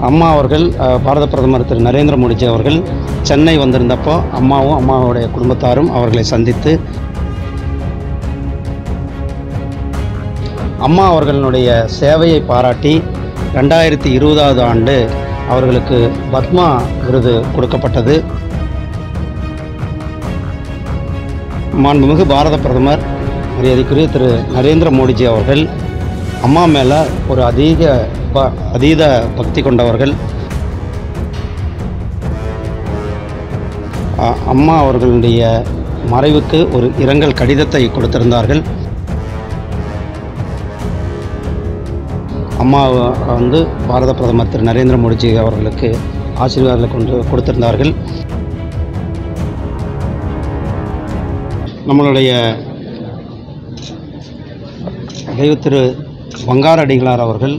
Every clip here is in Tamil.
அம்மா அவர்கள் அஹ், பாரத பிரதமர் திரு நரேந்திர மோடிஜி அவர்கள் சென்னை வந்திருந்தப்போ அம்மாவும் அம்மாவுடைய குடும்பத்தாரும் அவர்களை சந்தித்து அம்மா அவர்களுடைய சேவையை பாராட்டி ரெண்டாயிரத்தி இருபதாவது ஆண்டு அவர்களுக்கு பத்மா விருது கொடுக்கப்பட்டது மாண்புமிகு பாரத பிரதமர் மரியாதைக்குரிய திரு நரேந்திர மோடிஜி அவர்கள் அம்மா மேலே ஒரு அதிக ப அதீத பக்தி கொண்டவர்கள் அ- அம்மா அவர்களுடைய மறைவுக்கு ஒரு இரங்கல் கடிதத்தை கொடுத்திருந்தார்கள் அம்மா வந்து பாரத பிரதமர் திரு நரேந்திர மோடிஜி அவர்களுக்கு ஆசீர்வாதங்களை கொண்டு கொடுத்திருந்தார்கள் நம்மளுடைய தெய்வ திரு வங்காரடிகளார் அவர்கள்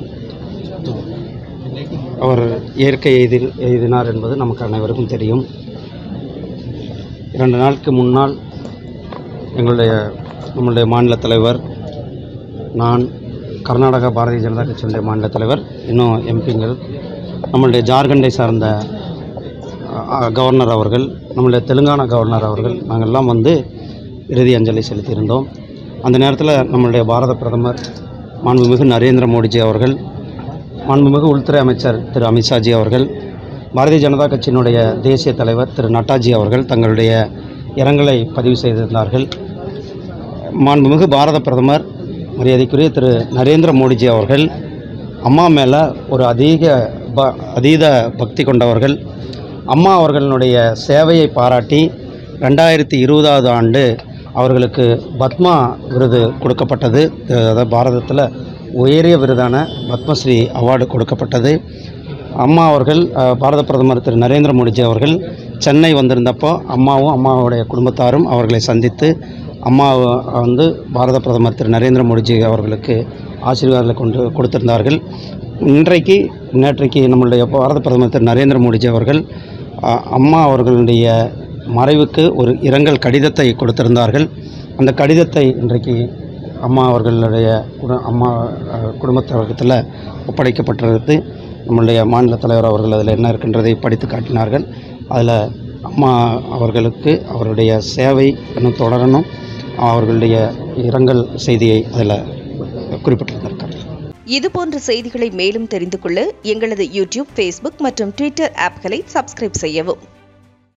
அவர் இயற்கை எய்தி எய்தினார் என்பது நமக்கு அனைவருக்கும் தெரியும் இரண்டு நாளுக்கு முன்னால் எங்களுடைய நம்மளுடைய மாநில தலைவர் நான் கர்நாடகா பாரதிய ஜனதா கட்சியினுடைய மாநில தலைவர் இன்னும் எம்பிங்கள் நம்மளுடைய ஜார்க்கண்டை சார்ந்த அ, கவர்னர் அவர்கள் நம்மளுடைய தெலுங்கானா கவர்னர் அவர்கள் நாங்கள்லாம் வந்து இறுதி அஞ்சலி செலுத்தியிருந்தோம் அந்த நேரத்தில் நம்மளுடைய பாரத பிரதமர் மாண்புமிகு நரேந்திர மோடிஜி அவர்கள் மாண்புமிகு உள்துறை அமைச்சர் திரு அமித்ஷாஜி அவர்கள் பாரதிய ஜனதா கட்சியினுடைய தேசிய தலைவர் திரு நட்டாஜி அவர்கள் தங்களுடைய இரங்கலை பதிவு செய்திருந்தார்கள் மாண்புமிகு பாரத பிரதமர் மரியாதைக்குரிய திரு நரேந்திர மோடிஜி அவர்கள் அம்மா மேலே ஒரு அதிக ப அதீத பக்தி கொண்டவர்கள் அம்மா அவர்களுடைய சேவையை பாராட்டி ரெண்டாயிரத்தி இருபதாவது ஆண்டு அவர்களுக்கு பத்மா விருது கொடுக்கப்பட்டது அஹ் அதாவது பாரதத்தில் உயரிய விருதான பத்மஸ்ரீ அவார்டு கொடுக்கப்பட்டது அம்மா அவர்கள் அஹ், பாரத பிரதமர் திரு நரேந்திர மோடிஜி அவர்கள் சென்னை வந்திருந்தப்போ அம்மாவும் அம்மாவுடைய குடும்பத்தாரும் அவர்களை சந்தித்து அம்மா வந்து பாரத பிரதமர் திரு நரேந்திர மோடிஜி அவர்களுக்கு ஆசீர்வாதங்களை கொண்டு கொடுத்திருந்தார்கள் இன்றைக்கு நேற்றைக்கு நம்மளுடைய பாரத பிரதமர் திரு நரேந்திர மோடிஜி அவர்கள் அ, அம்மா அவர்களுடைய மறைவுக்கு ஒரு இரங்கல் கடிதத்தை கொடுத்திருந்தார்கள் அந்த கடிதத்தை இன்றைக்கு அம்மா அவர்களுடைய குடு அம்மா அஹ், குடும்பத்தவர்கத்தில் ஒப்படைக்கப்பட்டிருக்கிறது நம்மளுடைய மாநில தலைவர் அவர்கள் அதில் என்ன இருக்கின்றதை படித்து காட்டினார்கள் அதில் அம்மா அவர்களுக்கு அவருடைய சேவை இன்னும் தொடரணும் அவர்களுடைய இரங்கல் செய்தியை அதில் குறிப்பிட்டிருந்திருக்கார் இதுபோன்ற செய்திகளை மேலும் தெரிந்து கொள்ள எங்களது யூடியூப் ஃபேஸ்புக் மற்றும் ட்விட்டர் ஆப்களை சப்ஸ்கிரைப் செய்யவும்